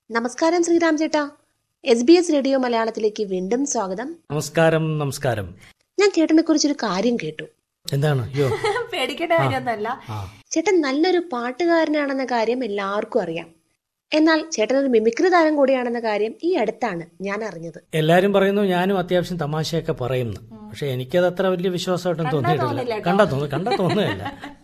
നമസ്കാരം ശ്രീറാം ചേട്ടാ S B S radio മലയാളത്തിലേക്ക് വീണ്ടും സ്വാഗതം നമസ്കാരം നമസ്കാരം ഞാൻ ചേട്ടനെ കുറിച്ചൊരു കാര്യം കേട്ടു എന്താണ് അയ്യോ പേടിക്കേണ്ട കാര്യമൊന്നുമല്ല ആ ചേട്ടൻ നല്ലൊരു പാട്ടുകാരനാണെന്ന കാര്യം എല്ലാവർക്കും അറിയാം എന്നാൽ ചേട്ടൻ ഒരു മിമിക്രി താരം കൂടിയാണെന്ന കാര്യം ഈ അടുത്താണ് ഞാൻ അറിഞ്ഞത് എല്ലാരും പറയുന്നു ഞാനും അത്യാവശ്യം തമാശയൊക്കെ പറയുന്നു പക്ഷെ എനിക്കത് അത്ര വലിയ വിശ്വാസമായിട്ടും തോന്നിയിട്ടില്ല തോന്നില്ല കേട്ടോ. കണ്ടാ തോന്നുന്നു കണ്ടാ തോന്നുകയല്ല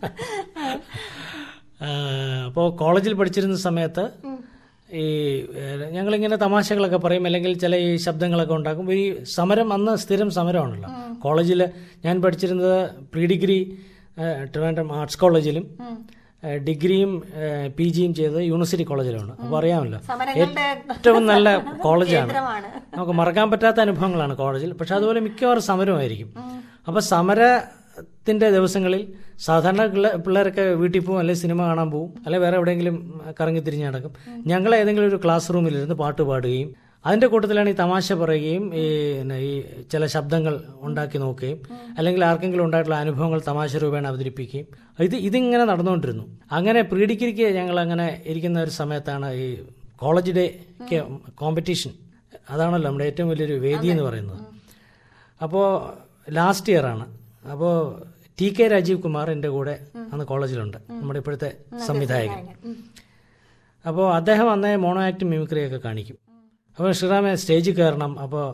അപ്പോൾ കോളേജിൽ പഠിച്ചിരുന്ന സമയത്ത് ഈ ഏഹ്, ഞങ്ങളിങ്ങനെ തമാശകളൊക്കെ പറയും അല്ലെങ്കിൽ ചില ഈ ശബ്ദങ്ങളൊക്കെ ഉണ്ടാക്കും ഈ സമരം അന്ന് സ്ഥിരം സമരമാണല്ലോ കോളേജിൽ ഞാൻ പഠിച്ചിരുന്നത് പ്രീ ഡിഗ്രി ഏഹ്, ട്രിവാൻഡ്രം ആർട്സ് കോളേജിലും ഏഹ്, ഡിഗ്രിയും ഏഹ്, പി ജിയും ചെയ്തത് യൂണിവേഴ്സിറ്റി കോളേജിലാണ് അപ്പോൾ അറിയാമല്ലോ സമരങ്ങളുടെ ഏറ്റവും നല്ല കോളേജാണ് കേന്ദ്രമാണ്. നമുക്ക് മറക്കാൻ പറ്റാത്ത അനുഭവങ്ങളാണ് കോളേജിൽ പക്ഷെ അതുപോലെ മിക്കവാറും സമരമായിരിക്കും അപ്പൊ സമരത്തിന്റെ ദിവസങ്ങളിൽ സാധാരണ പിള്ള- പിള്ളേരൊക്കെ വീട്ടിൽ പോകും അല്ലെങ്കിൽ സിനിമ കാണാൻ പോകും അല്ലെങ്കിൽ വേറെ എവിടെയെങ്കിലും കറങ്ങി തിരിഞ്ഞ് നടക്കും ഞങ്ങൾ ഏതെങ്കിലും ഒരു ക്ലാസ് റൂമിലിരുന്ന് പാട്ട് പാടുകയും അതിന്റെ കൂട്ടത്തിലാണ് ഈ തമാശ പറയുകയും ഈ പിന്നെ ഈ ചില ശബ്ദങ്ങൾ ഉണ്ടാക്കി നോക്കുകയും അല്ലെങ്കിൽ ആർക്കെങ്കിലും ഉണ്ടായിട്ടുള്ള അനുഭവങ്ങൾ തമാശ രൂപേണ അവതരിപ്പിക്കുകയും ഇത് ഇതിങ്ങനെ നടന്നുകൊണ്ടിരുന്നു അങ്ങനെ പ്രീ ഡിഗ്രിക്ക് ഞങ്ങൾ അങ്ങനെ ഇരിക്കുന്ന ഒരു സമയത്താണ് ഈ കോളേജ് ഡേ കോമ്പറ്റീഷൻ അതാണല്ലോ നമ്മുടെ ഏറ്റവും വലിയൊരു വേദി എന്ന് പറയുന്നത് അപ്പോൾ ലാസ്റ്റ് ഇയർ ആണ് അപ്പോൾ ടി കെ രാജീവ് കുമാർ എൻ്റെ കൂടെ അന്ന് കോളേജിലുണ്ട് നമ്മുടെ ഇപ്പോഴത്തെ സംവിധായകൻ അപ്പോൾ അദ്ദേഹം അന്നേ മോണോ ആക്ട് മിമിക്രിയൊക്കെ കാണിക്കും അപ്പോൾ ശ്രീറാമെ സ്റ്റേജിൽ കയറണം അപ്പോൾ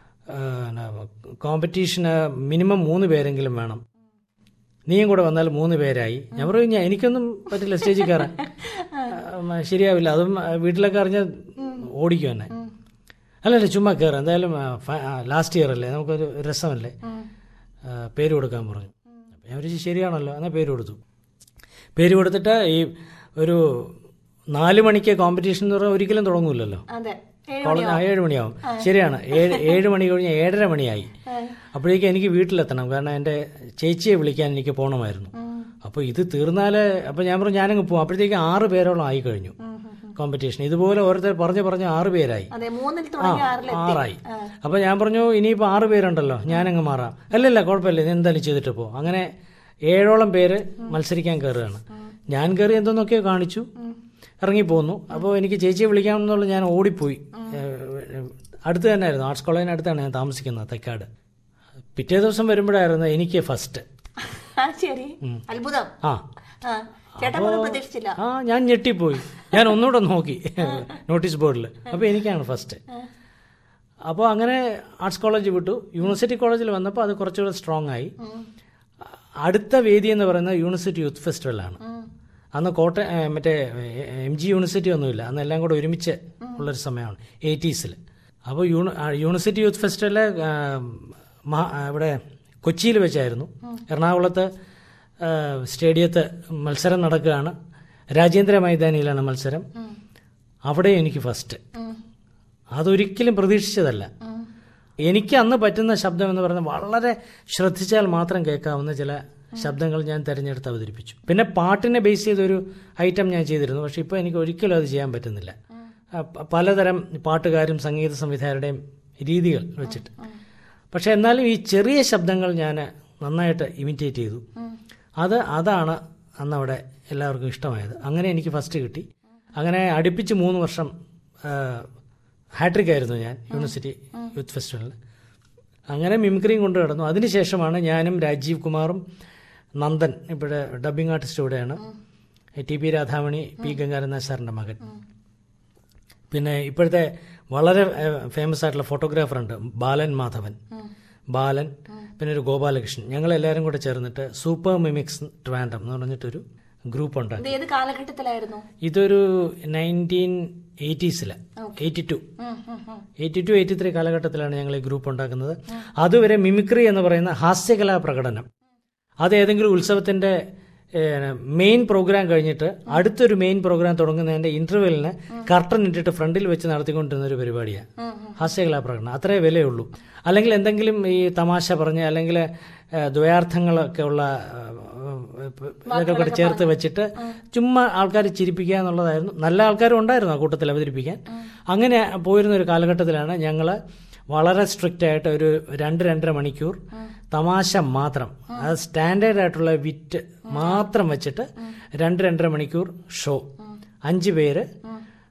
കോമ്പറ്റീഷന് മിനിമം മൂന്ന് പേരെങ്കിലും വേണം നീയും കൂടെ വന്നാൽ മൂന്ന് പേരായി ഞാൻ പറയും ഞാൻ എനിക്കൊന്നും പറ്റില്ല സ്റ്റേജിൽ കയറാൻ ഉം, ശരിയാവില്ല അതും ആ, വീട്ടിലൊക്കെ അറിഞ്ഞാൽ ഓടിക്കും എന്നെ അല്ലല്ല ചുമ്മാ കയറാം എന്തായാലും ലാസ്റ്റ് ഇയർ അല്ലേ നമുക്കൊരു രസമല്ലേ ആ, പേര് കൊടുക്കാൻ പറഞ്ഞു അപ്പം ഞാൻ വിചാരിച്ചു ശരിയാണല്ലോ എന്നാൽ പേര് കൊടുത്തു പേര് കൊടുത്തിട്ട് ഈ ഒരു നാല് മണിക്ക് കോമ്പറ്റീഷൻ എന്ന് പറഞ്ഞാൽ ഒരിക്കലും തുടങ്ങൂലല്ലോ അതെ ഏഴ് കോളേജ് ആ, ഏഴ് മണിയാവും ശരിയാണ് ഏഴ് ഏഴ് മണി കഴിഞ്ഞ് ഏഴര മണിയായി അപ്പോഴേക്കും എനിക്ക് വീട്ടിലെത്തണം കാരണം എൻ്റെ ചേച്ചിയെ വിളിക്കാൻ എനിക്ക് പോകണമായിരുന്നു അപ്പോൾ ഇത് തീർന്നാല് അപ്പോൾ ഞാൻ പറഞ്ഞു ഞാനങ്ങ് പോകും അപ്പോഴത്തേക്ക് ആറ് പേരോളം ആയി കഴിഞ്ഞു കോമ്പറ്റീഷൻ ഇതുപോലെ ഓരോരുത്തർ പറഞ്ഞു പറഞ്ഞ് ആറ് പേരായി അതെ മൂന്നിൽ ആ തുടങ്ങി ആറിലെത്തി ആറായി അപ്പൊ ഞാൻ പറഞ്ഞു ഇനിയിപ്പോ ആറ് പേരുണ്ടല്ലോ ഞാനങ്ങ് മാറാം അല്ലല്ല കുഴപ്പമില്ല ഇത് എന്തായാലും ചെയ്തിട്ട് പോ അങ്ങനെ ഏഴോളം പേര് മത്സരിക്കാൻ കയറുകയാണ് ഞാൻ കയറി എന്തോന്നൊക്കെയോ കാണിച്ചു ഇറങ്ങിപ്പോന്നു അപ്പോൾ എനിക്ക് ചേച്ചിയെ വിളിക്കാമെന്നുള്ള ഞാൻ ഓടിപ്പോയി ഏഹ്, അടുത്ത് തന്നെയായിരുന്നു ആർട്സ് കോളേജിന് അടുത്താണ് ഞാൻ താമസിക്കുന്നത് തെക്കാട് പിറ്റേ ദിവസം വരുമ്പോഴായിരുന്നു എനിക്ക് ഫസ്റ്റ് ആ ശരി അത്ഭുതം ആ ആ ചേട്ടൻ പോലും പ്രതീക്ഷിച്ചില്ല ആ ഞാൻ ഞെട്ടിപ്പോയി ഞാൻ ഒന്നുകൂടെ നോക്കി നോട്ടീസ് ബോർഡിൽ അപ്പോൾ എനിക്കാണ് ഫസ്റ്റ് അപ്പോൾ അങ്ങനെ ആർട്സ് കോളേജ് വിട്ടു യൂണിവേഴ്സിറ്റി കോളേജിൽ വന്നപ്പോൾ അത് കുറച്ചുകൂടെ സ്ട്രോങ് ആയി അടുത്ത വേദി എന്ന് പറയുന്നത് യൂണിവേഴ്സിറ്റി യൂത്ത് ഫെസ്റ്റിവലാണ് അന്ന് കോട്ടയം ഏ, മറ്റേ എം ജി യൂണിവേഴ്സിറ്റി ഒന്നുമില്ല അന്ന് എല്ലാം കൂടെ ഒരുമിച്ച് ഉള്ളൊരു സമയമാണ് എയ്റ്റീസിൽ അപ്പോൾ യൂണി ആ, യൂണിവേഴ്സിറ്റി യൂത്ത് ഫെസ്റ്റിവല് ആ, മഹാ- ആ, ഇവിടെ കൊച്ചിയിൽ വെച്ചായിരുന്നു എറണാകുളത്ത് ആ, സ്റ്റേഡിയത്ത് മത്സരം നടക്കുകയാണ് രാജേന്ദ്ര മൈതാനിയിലാണ് മത്സരം അവിടെ എനിക്ക് ഫസ്റ്റ് അതൊരിക്കലും പ്രതീക്ഷിച്ചതല്ല എനിക്ക് അന്ന് പറ്റുന്ന ശബ്ദം എന്ന് പറയുന്നത് വളരെ ശ്രദ്ധിച്ചാൽ മാത്രം കേൾക്കാവുന്ന ചില ശബ്ദങ്ങൾ ഞാൻ തിരഞ്ഞെടുത്ത് അവതരിപ്പിച്ചു പിന്നെ പാട്ടിനെ ബേസ് ചെയ്തൊരു ഐറ്റം ഞാൻ ചെയ്തിരുന്നു പക്ഷെ ഇപ്പോൾ എനിക്ക് ഒരിക്കലും അത് ചെയ്യാൻ പറ്റുന്നില്ല ആ, പ- പലതരം പാട്ടുകാരും സംഗീത സംവിധായകരുടെയും രീതികൾ വെച്ചിട്ട് പക്ഷെ എന്നാലും ഈ ചെറിയ ശബ്ദങ്ങൾ ഞാൻ നന്നായിട്ട് ഇമിറ്റേറ്റ് ചെയ്തു അത് അതാണ് അന്നവിടെ എല്ലാവർക്കും ഇഷ്ടമായത് അങ്ങനെ എനിക്ക് ഫസ്റ്റ് കിട്ടി അങ്ങനെ അടുപ്പിച്ച് മൂന്ന് വർഷം ഹാട്രിക് ആയിരുന്നു ഞാൻ യൂണിവേഴ്സിറ്റി യൂത്ത് ഫെസ്റ്റിവലിൽ അങ്ങനെ മിമിക്രിയും കൊണ്ട് കിടന്നു അതിനുശേഷമാണ് ഞാനും രാജീവ് കുമാറും നന്ദൻ ഇവിടെ ഡബ്ബിംഗ് ആർട്ടിസ്റ്റ് ഇവിടെയാണ് T P Radhamani P Gangaranath സാറിൻ്റെ മകൻ പിന്നെ ഇപ്പോഴത്തെ വളരെ ഫേമസ് ആയിട്ടുള്ള ഫോട്ടോഗ്രാഫർ ഉണ്ട് ബാലൻ മാധവൻ ബാലൻ പിന്നെ ഒരു ഗോപാലകൃഷ്ണൻ ഞങ്ങൾ എല്ലാവരും കൂടെ ചേർന്നിട്ട് സൂപ്പർ മിമിക്സ് ട്രാൻഡം എന്ന് പറഞ്ഞിട്ടൊരു ഗ്രൂപ്പ് ഉണ്ടാക്കി ഇത് ഏത് കാലഘട്ടത്തിലായിരുന്നു ഇതൊരു നയൻറ്റീൻ എയ്റ്റീസില് എയ്റ്റി ടു ഉം, ഉം, ഉം. എയ്റ്റി ടു എയ്റ്റി ത്രീ കാലഘട്ടത്തിലാണ് ഞങ്ങൾ ഈ ഗ്രൂപ്പ് ഉണ്ടാക്കുന്നത് അതുവരെ മിമിക്രി എന്ന് പറയുന്ന ഹാസ്യകലാ പ്രകടനം അത് ഏതെങ്കിലും ഉത്സവത്തിന്റെ മെയിൻ പ്രോഗ്രാം കഴിഞ്ഞിട്ട് അടുത്തൊരു മെയിൻ പ്രോഗ്രാം തുടങ്ങുന്നതിന്റെ ഇന്റർവെല്ലിന് കർട്ടൻ ഇട്ടിട്ട് ഫ്രണ്ടിൽ വെച്ച് നടത്തിക്കൊണ്ടിരുന്ന ഒരു പരിപാടിയാണ് ഹാസ്യകലാ പ്രകടനം അത്രേ വിലയുള്ളൂ അല്ലെങ്കിൽ എന്തെങ്കിലും ഈ തമാശ പറഞ്ഞ് അല്ലെങ്കിൽ ഏഹ്, ദ്വയാർത്ഥങ്ങളൊക്കെ ഉള്ള ഏഹ്, ഇതൊക്കെ കൂടെ ചേർത്ത് വെച്ചിട്ട് ചുമ്മാ ആൾക്കാർ ചിരിപ്പിക്കുക എന്നുള്ളതായിരുന്നു നല്ല ആൾക്കാരും ഉണ്ടായിരുന്നു ആ കൂട്ടത്തിൽ അവതരിപ്പിക്കാൻ അങ്ങനെ പോയിരുന്ന ഒരു കാലഘട്ടത്തിലാണ് ഞങ്ങൾ വളരെ സ്ട്രിക്റ്റ് ആയിട്ട് ഒരു രണ്ട് രണ്ടര മണിക്കൂർ തമാശ മാത്രം അത് സ്റ്റാൻഡേർഡ് ആയിട്ടുള്ള വിറ്റ് മാത്രം വെച്ചിട്ട് രണ്ട് രണ്ടര മണിക്കൂർ ഷോ അഞ്ച് പേര്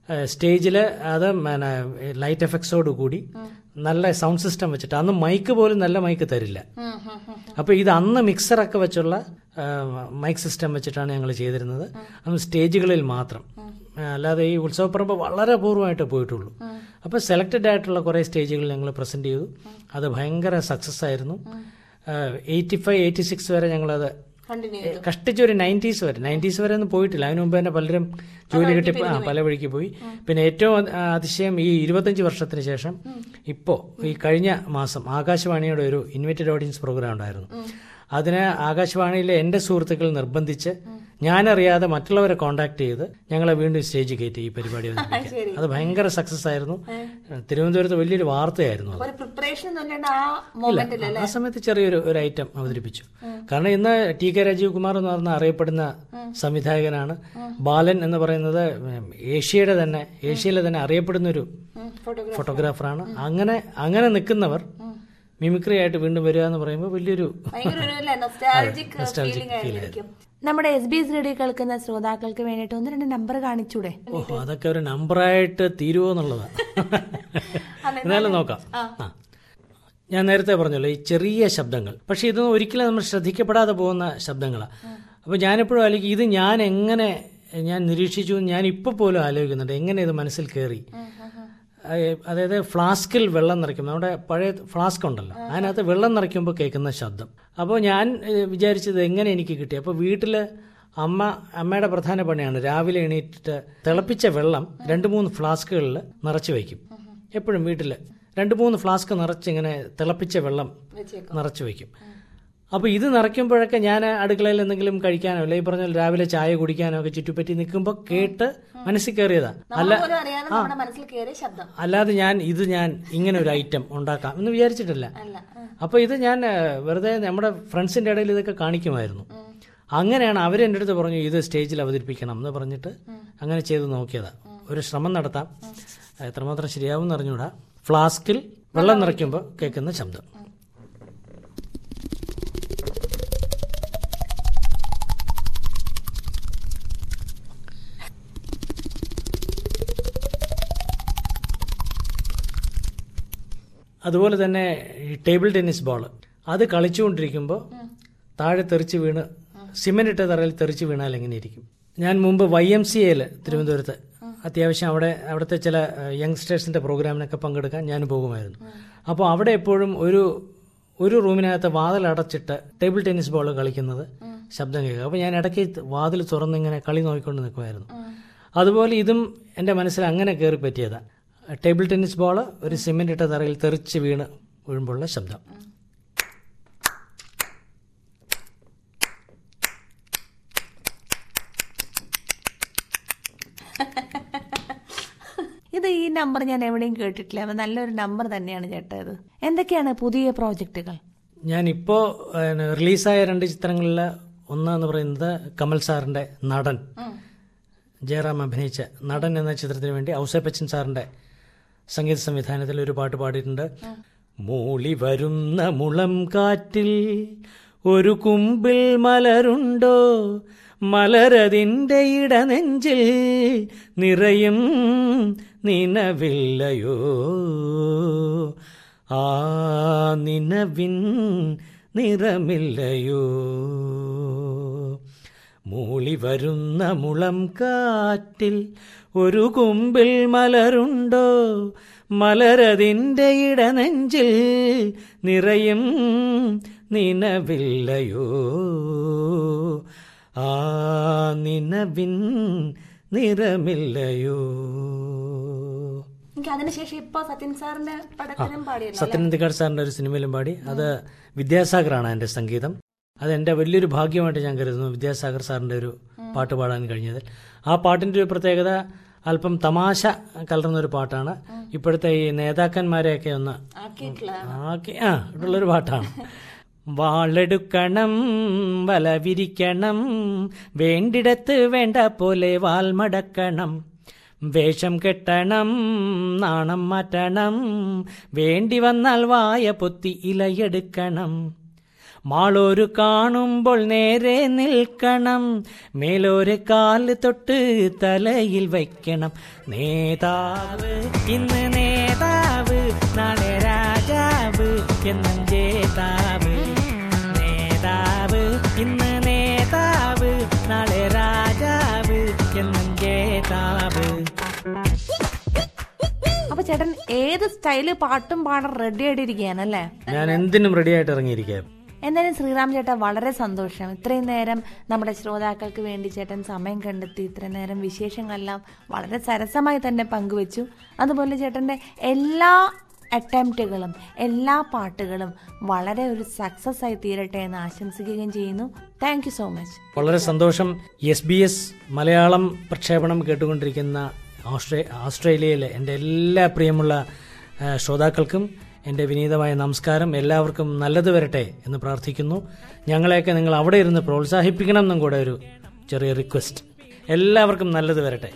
സ്റ്റേജിൽ അത് പിന്നെ ലൈറ്റ് എഫക്ട്സോട് കൂടി നല്ല സൗണ്ട് സിസ്റ്റം വെച്ചിട്ട് അന്ന് മൈക്ക് പോലും നല്ല മൈക്ക് തരില്ല ഉം, ഉം, ഉം. അപ്പോൾ ഇത് അന്ന് മിക്സറൊക്കെ വെച്ചുള്ള മൈക്ക് സിസ്റ്റം വെച്ചിട്ടാണ് ഞങ്ങൾ ചെയ്തിരുന്നത് അന്ന് സ്റ്റേജുകളിൽ മാത്രം ആ, അല്ലാതെ ഈ ഉത്സവപ്പറമ്പ് വളരെ അപൂർവമായിട്ട് പോയിട്ടുള്ളൂ അപ്പോൾ സെലക്റ്റഡ് ആയിട്ടുള്ള കുറേ സ്റ്റേജുകൾ ഞങ്ങൾ പ്രസന്റ് ചെയ്തു അത് ഭയങ്കര സക്സസ് ആയിരുന്നു എയ്റ്റി ഫൈവ് എയ്റ്റി സിക്സ് വരെ ഞങ്ങളത് കണ്ടിന്യൂ ചെയ്തു കഷ്ടിച്ച് ഒരു നയൻറ്റീസ് വരെ നയൻറ്റീസ് വരെ ഒന്നും പോയിട്ടില്ല അതിനു മുമ്പ് തന്നെ പലരും ജോലി കിട്ടി ആ, പല വഴിക്ക് പോയി പിന്നെ ഏറ്റവും അത്- ആ, അതിശയം ഈ ഇരുപത്തഞ്ച് വർഷത്തിന് ശേഷം ഇപ്പോൾ ഈ കഴിഞ്ഞ മാസം ആകാശവാണിയുടെ ഒരു ഇൻവൈറ്റഡ് ഓഡിയൻസ് പ്രോഗ്രാം ഉണ്ടായിരുന്നു അതിന് ആകാശവാണിയിലെ എൻ്റെ സുഹൃത്തുക്കൾ നിർബന്ധിച്ച് ഞാനറിയാതെ മറ്റുള്ളവരെ കോണ്ടാക്ട് ചെയ്ത് ഞങ്ങളെ വീണ്ടും സ്റ്റേജ് കയറ്റി ഈ പരിപാടി അവതരിപ്പിക്കാൻ ശരി. അത് ഭയങ്കര സക്സസ് ആയിരുന്നു തിരുവനന്തപുരത്ത് വലിയൊരു വാർത്തയായിരുന്നു അത് ഒരു പ്രിപ്പറേഷൻ ഒന്നും ഇല്ലാണ്ട് ആ മൊമെന്റിൽ ആ സമയത്ത് ചെറിയൊരു ഒരു ഐറ്റം അവതരിപ്പിച്ചു കാരണം ഇന്ന് ടി കെ രാജീവ് കുമാർ എന്ന് പറഞ്ഞ അറിയപ്പെടുന്ന സംവിധായകനാണ് ബാലൻ എന്ന് പറയുന്നത് ഏഷ്യയുടെ തന്നെ ഏഷ്യയിലെ തന്നെ അറിയപ്പെടുന്ന ഒരു ഫോട്ടോഗ്രാഫ് ഫോട്ടോഗ്രാഫറാണ് അങ്ങനെ അങ്ങനെ നിൽക്കുന്നവർ മിമിക്രി ആയിട്ട് വീണ്ടും വരിക എന്ന് പറയുമ്പോൾ വലിയൊരു ഭയങ്കര ഒരു നൊസ്റ്റാൾജിക് nostalgic ഫീലിംഗ് feel ആയിരിക്കും നമ്മുടെ എസ് ബി എസ് റേഡിയോ കേൾക്കുന്ന ശ്രോതാക്കൾക്ക് വേണ്ടിയിട്ട് ഒന്ന് രണ്ട് നമ്പർ കാണിച്ചൂടെ ഓഹോ അതൊക്കെ ഒരു നമ്പറായിട്ട് തീരുമോ എന്നുള്ളതാണ് എന്നാലും നോക്കാം ആ ഞാൻ നേരത്തെ പറഞ്ഞല്ലോ ഈ ചെറിയ ശബ്ദങ്ങൾ പക്ഷെ ഇതൊന്നും ഒരിക്കലും നമ്മൾ ശ്രദ്ധിക്കപ്പെടാതെ പോകുന്ന ശബ്ദങ്ങളാണ് അപ്പോൾ ഞാനെപ്പോഴും ആലോചിക്കും ഇത് ഞാൻ എങ്ങനെ ഞാൻ നിരീക്ഷിച്ചു എന്ന് ഞാൻ ഇപ്പോൾ പോലും ആലോചിക്കുന്നുണ്ട് എങ്ങനെ ഇത് മനസ്സിൽ കയറി അഹ് അതായത് ഫ്ലാസ്കിൽ വെള്ളം നിറയ്ക്കും നമ്മുടെ പഴയ ഫ്ലാസ്ക് ഉണ്ടല്ലോ അതിനകത്ത് വെള്ളം നിറയ്ക്കുമ്പോൾ കേൾക്കുന്ന ശബ്ദം അപ്പോൾ ഞാൻ ഏഹ്, വിചാരിച്ചത് എങ്ങനെ എനിക്ക് കിട്ടി അപ്പോൾ വീട്ടിൽ അമ്മ അമ്മയുടെ പ്രധാന പണിയാണ് രാവിലെ എണീറ്റിട്ട് തിളപ്പിച്ച വെള്ളം രണ്ട് മൂന്ന് ഫ്ലാസ്കുകളിൽ നിറച്ച് വയ്ക്കും എപ്പോഴും വീട്ടിൽ രണ്ട് മൂന്ന് ഫ്ലാസ്ക് നിറച്ച് ഇങ്ങനെ തിളപ്പിച്ച വെള്ളം വെച്ചേക്കും നിറച്ച് വയ്ക്കും അപ്പോൾ ഇത് നിറയ്ക്കുമ്പോഴൊക്കെ ഞാൻ അടുക്കളയിൽ എന്തെങ്കിലും കഴിക്കാനോ അല്ലെങ്കിൽ പറഞ്ഞ പോലെ രാവിലെ ചായ കുടിക്കാനോ ഒക്കെ ചുറ്റുപറ്റി നിൽക്കുമ്പോൾ കേട്ട് മനസ്സിൽ കയറിയതാ അല്ല നമ്മൾ പോലും അറിയാതെ നമ്മുടെ മനസ്സിൽ കയറിയ ശബ്ദം അല്ലാതെ ഞാൻ ഇത് ഞാൻ ഇങ്ങനെ ഒരു ഐറ്റം ഉണ്ടാക്കാം എന്ന് വിചാരിച്ചിട്ടില്ല അല്ല ഉം. അപ്പോൾ ഇത് ഞാൻ ഏഹ്, വെറുതെ നമ്മുടെ ഫ്രണ്ട്സിൻ്റെ ഇടയിൽ ഇതൊക്കെ കാണിക്കുമായിരുന്നു അങ്ങനെയാണ് അവർ എൻ്റെ അടുത്ത് പറഞ്ഞു ഇത് സ്റ്റേജിൽ അവതരിപ്പിക്കണം എന്ന് പറഞ്ഞിട്ട് അങ്ങനെ ചെയ്ത് നോക്കിയതാ ഒരു ശ്രമം നടത്താം എത്രമാത്രം ശരിയാവും എന്ന് അറിഞ്ഞൂടാ ഫ്ലാസ്കിൽ വെള്ളം നിറയ്ക്കുമ്പോൾ കേൾക്കുന്ന ശബ്ദം അതുപോലെ തന്നെ ഈ ടേബിൾ ടെന്നീസ് ബോൾ അത് കളിച്ചുകൊണ്ടിരിക്കുമ്പോൾ താഴെ തെറിച്ച് വീണ് സിമെന്റ് ഇട്ട തറയിൽ തെറിച്ച് വീണാൽ എങ്ങനെ ഇരിക്കും ഞാൻ മുമ്പ് വൈ എം സി എയിൽ തിരുവനന്തപുരത്ത് അത്യാവശ്യം അവിടെ അവിടുത്തെ ചില യങ്സ്റ്റേഴ്സിന്റെ പ്രോഗ്രാമിനൊക്കെ പങ്കെടുക്കാൻ ഞാൻ പോകുമായിരുന്നു അപ്പോൾ അവിടെ എപ്പോഴും ഒരു ഒരു റൂമിനകത്ത് വാതിൽ അടച്ചിട്ട് ടേബിൾ ടെന്നീസ് ബോൾ കളിക്കുന്നത് ശബ്ദം കേൾക്കുക അപ്പോൾ ഞാൻ ഇടയ്ക്ക് വാതിൽ തുറന്നിങ്ങനെ കളി നോക്കിക്കൊണ്ട് നിൽക്കുമായിരുന്നു അതുപോലെ ഇതും എൻ്റെ മനസ്സിൽ അങ്ങനെ കയറി പറ്റിയതാ ടേബിൾ ടെന്നീസ് ബോൾ ഒരു സിമെന്റ് ഇട്ട തറയിൽ തെറിച്ച് വീണ് വീഴുമ്പോഴുള്ള ശബ്ദം ഇത് ഈ നമ്പർ ഞാൻ എവിടെയും കേട്ടിട്ടില്ല അത് നല്ലൊരു നമ്പർ തന്നെയാണ് ചേട്ടാ ഇത് എന്തൊക്കെയാണ് പുതിയ പ്രോജക്റ്റുകൾ ഞാനിപ്പോൾ റിലീസായ രണ്ട് ചിത്രങ്ങളിൽ ഒന്ന് എന്ന് പറയുന്നത് കമൽ സാറിൻ്റെ നടൻ ജയറാം അഭിനയിച്ച നടൻ എന്ന ചിത്രത്തിന് വേണ്ടി ഔസേപ്പച്ചൻ സാറിൻ്റെ സംഗീത സംവിധാനത്തിൽ ഒരു പാട്ട് പാടിയിട്ടുണ്ട് മൂളി വരുന്ന മുളം കാറ്റിൽ ഒരു കുമ്പിൽ മലരുണ്ടോ മലരതിൻ്റെ ഇടനെഞ്ചിൽ നിറയും നിനവില്ലയോ ആ നിനവിൻ നിറമില്ലയോ മൂളി വരുന്ന മുളം കാറ്റിൽ ഒരു കുമ്പിൽ മലരുണ്ടോ മലരതിൻ്റെ ഇടനെഞ്ചിൽ നിറയും നിനവില്ലയോ ആ നിനവിൻ നിറമില്ലയോ എനിക്ക് അതിനുശേഷം ഇപ്പൊ സത്യൻ സാറിന്റെ പടത്തിലും പാടിയല്ലോ സത്യനന്ദിക്കാട് സാറിന്റെ ഒരു സിനിമയിലും പാടി അത് വിദ്യാസാഗറാണ് എൻ്റെ സംഗീതം അത് എൻ്റെ വലിയൊരു ഭാഗ്യമായിട്ട് ഞാൻ കരുതുന്നു വിദ്യാസാഗർ സാറിന്റെ ഒരു പാട്ട് പാടാൻ കഴിഞ്ഞതിൽ ആ പാട്ടിന്റെ ഒരു പ്രത്യേകത അല്പം തമാശ കലർന്ന ഒരു പാട്ടാണ് ഇപ്പോഴത്തെ ഈ നേതാക്കന്മാരെയൊക്കെ ഒന്ന് ആക്കിയിട്ടുള്ള ആക്കി ആ ഇട്ടുള്ളൊരു പാട്ടാണ് വാളെടുക്കണം വല വിരിക്കണം വേണ്ടിടത്ത് വേണ്ട പോലെ വാൽ മടക്കണം വേഷം കെട്ടണം നാണം മാറ്റണം വേണ്ടി വന്നാൽ വായ പൊത്തി ഇലയെടുക്കണം മാളോരു കാണുമ്പോൾ നേരെ നിൽക്കണം മേലോരെ കാല് തൊട്ട് തലയിൽ വയ്ക്കണം നേതാവ് ഇന്ന് നേതാവ് നാളെ രാജാവ് എന്നും ജേതാവ് നേതാവ് ഇന്ന് നേതാവ് നാളെ രാജാവ് എന്നും ജേതാവ് അപ്പൊ ചേട്ടൻ ഏത് സ്റ്റൈല് പാട്ടും പാടാൻ റെഡി ആയിട്ടിരിക്കുകയാണ് അല്ലേ ഞാൻ എന്തിനും റെഡിയായിട്ട് ഇറങ്ങിയിരിക്കാം എന്തായാലും ശ്രീറാം ചേട്ടാ വളരെ സന്തോഷം ഇത്രയും നേരം നമ്മുടെ ശ്രോതാക്കൾക്ക് വേണ്ടി ചേട്ടൻ സമയം കണ്ടെത്തി ഇത്രയും നേരം വിശേഷങ്ങളെല്ലാം വളരെ സരസമായി തന്നെ പങ്കുവച്ചു അതുപോലെ ചേട്ടന്റെ എല്ലാ അറ്റംപ്റ്റുകളും എല്ലാ പാട്ടുകളും വളരെ ഒരു സക്സസ് ആയി തീരട്ടെ എന്ന് ആശംസിക്കുകയും ചെയ്യുന്നു താങ്ക് യു സോ മച്ച് വളരെ സന്തോഷം എസ് ബി എസ് മലയാളം പ്രക്ഷേപണം കേട്ടുകൊണ്ടിരിക്കുന്ന ഓസ്ട്രേ ഓസ്ട്രേലിയയിലെ എൻ്റെ എല്ലാ പ്രിയമുള്ള ആ, ശ്രോതാക്കൾക്കും എൻ്റെ വിനീതമായ നമസ്കാരം എല്ലാവർക്കും നല്ലത് വരട്ടെ എന്ന് പ്രാർത്ഥിക്കുന്നു ഞങ്ങളെയൊക്കെ നിങ്ങൾ അവിടെ ഇരുന്ന് പ്രോത്സാഹിപ്പിക്കണം എന്നും കൂടെ ഒരു ചെറിയ റിക്വസ്റ്റ് എല്ലാവർക്കും നല്ലത് വരട്ടെ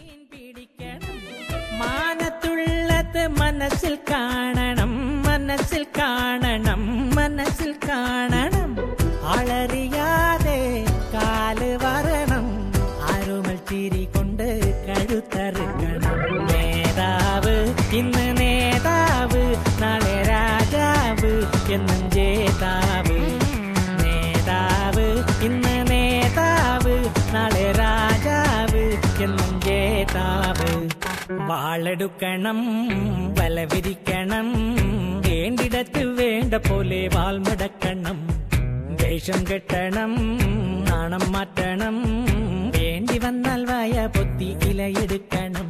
മാനത്തുള്ളത് മനസ്സിൽ കാണണം മനസ്സിൽ കാണണം മനസ്സിൽ കാണണം അളറിയാതെ കാല് വരണം ആരുമൽ ചിരി കൊണ്ട് കഴുത്തറുക്കണം നേതാവ് ഇന്ന് നേതാവ് നാളെ രാജാവ് എന്നും ജേതാവ് നേതാവ് ഇന്ന് നേതാവ് നാളെ രാജാവ് എന്നും ജേതാവ് വാളെടുക്കണം വലവിരിക്കണം വേണ്ടിടത്ത് വേണ്ട പോലെ വാൾമടക്കണം വേഷം കെട്ടണം നാണം മാറ്റണം വേണ്ടി വന്നാൽ വായ പൊത്തി ഇലയെടുക്കണം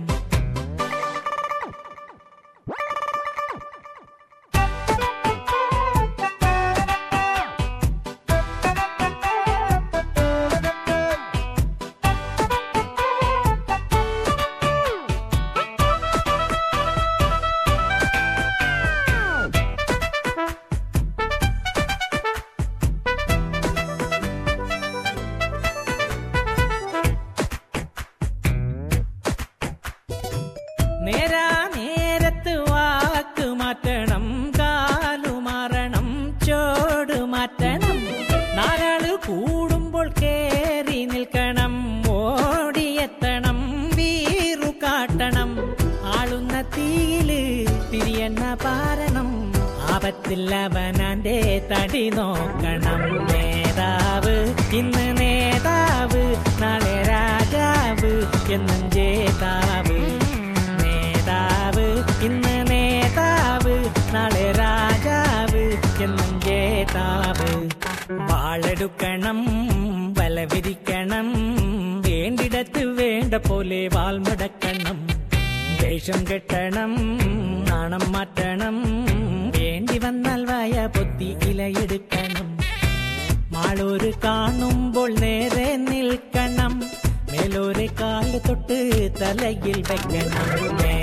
നേരാ നേരത്ത് വാക്ക് മാറ്റണം കാലു മാറണം ചോട് മാറ്റണം നാലാള് കൂടുമ്പോൾ കേറി നിൽക്കണം ഓടിയെത്തണം വീറു കാട്ടണം ആളുന്ന തീയില് തിരിയെണ്ണ പാരണം ആപത്തില്ലവനാന്റെ തടി നോക്കണം നേതാവ് ഇന്ന് നേതാവ് നാളെ രാജാവ് എന്നും ജേതാവ് നേതാവ് ഇന്ന് നേതാവ് നാളെ രാജാവ് എന്നും ജേതാവ് വാളെടുക്കണം വലവിരിക്കണം വേണ്ടിടത്ത് വേണ്ട പോലെ വാൾമുടക്കണം വേഷം കെട്ടണം നാണം മാറ്റണം വേണ്ടി വന്നാൽ വായ പൊത്തി ഇലയെടുക്കണം മാളൂര് കാണുമ്പോൾ നേരെ നിൽക്കണം മേലോരെ കാല് തൊട്ട് തലയിൽ വെക്കണം